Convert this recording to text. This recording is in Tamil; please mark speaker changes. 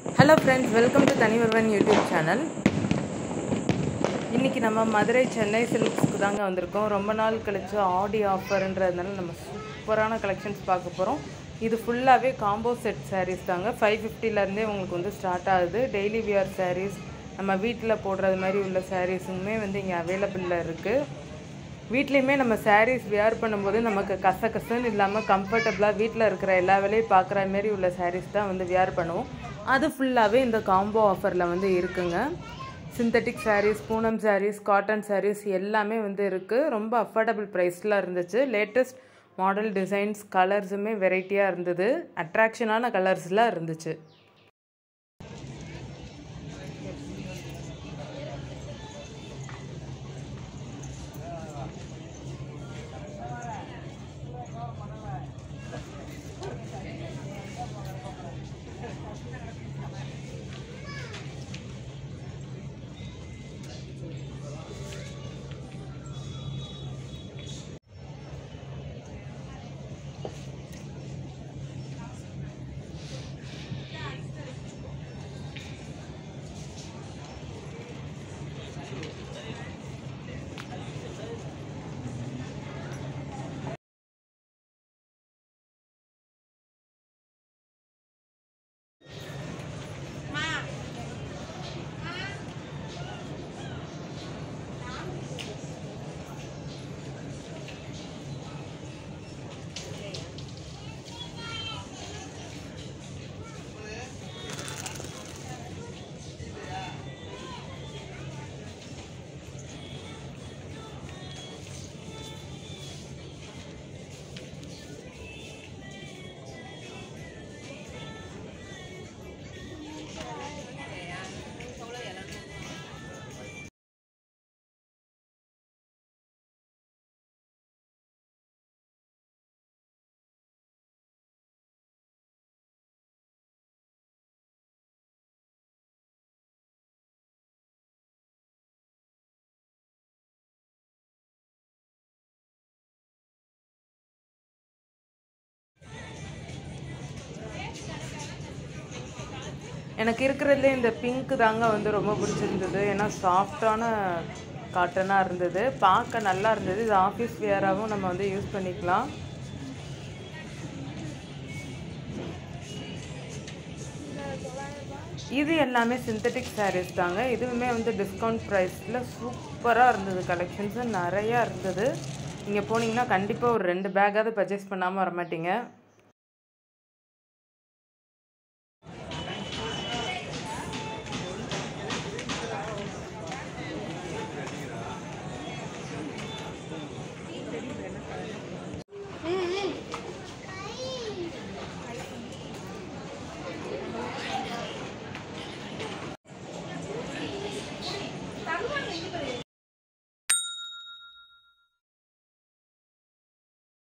Speaker 1: ஹலோ ஃப்ரெண்ட்ஸ் வெல்கம் டு தனி ஒருவன் யூடியூப் சேனல் இன்றைக்கி நம்ம மதுரை சென்னை சில்க்ஸ்க்கு தாங்க வந்திருக்கோம் ரொம்ப நாள் கழிச்சு ஆடி ஆஃபர்ன்றதுனால நம்ம சூப்பரான கலெக்ஷன்ஸ் பார்க்க போகிறோம் இது ஃபுல்லாகவே காம்போ செட் sarees தாங்க ஃபைவ் ஃபிஃப்டிலேருந்தே உங்களுக்கு வந்து ஸ்டார்ட் ஆகுது டெய்லி வியர் sarees நம்ம வீட்டில் போடுறது மாதிரி உள்ள சாரீஸுமே வந்து இங்கே அவைலபிளில் இருக்குது வீட்லேயுமே நம்ம sarees வியர் பண்ணும்போது நமக்கு கசகசன்னு இல்லாமல் கம்ஃபர்டபுளாக வீட்டில் இருக்கிற எல்லா வேலையும் பார்க்குற மாரி உள்ள sarees தான் வந்து வியர் பண்ணுவோம் அது ஃபுல்லாகவே இந்த காம்போ ஆஃபரில் வந்து இருக்குங்க synthetic sarees Poonam sarees cotton sarees எல்லாமே வந்து இருக்குது ரொம்ப அஃபோர்டபுள் ப்ரைஸில் இருந்துச்சு லேட்டஸ்ட் மாடல் டிசைன்ஸ் கலர்ஸுமே வெரைட்டியாக இருந்தது அட்ராக்ஷனான கலர்ஸ்லாம் இருந்துச்சு எனக்கு இருக்கிறதுலே இந்த பிங்க் தாங்க வந்து ரொம்ப பிடிச்சிருந்தது ஏன்னா சாஃப்டான காட்டனாக இருந்தது பார்க்க நல்லா இருந்தது இது ஆஃபீஸ் வியராகவும் நம்ம வந்து யூஸ் பண்ணிக்கலாம் இது எல்லாமே சிந்தட்டிக் சாரீஸ் தாங்க இதுவுமே வந்து டிஸ்கவுண்ட் ப்ரைஸில் சூப்பராக இருந்தது கலெக்ஷன்ஸு நிறையா இருந்தது நீங்கள் போனீங்கன்னா கண்டிப்பாக ஒரு ரெண்டு பேக்காவது பர்ச்சேஸ் பண்ணாமல் வர மாட்டீங்க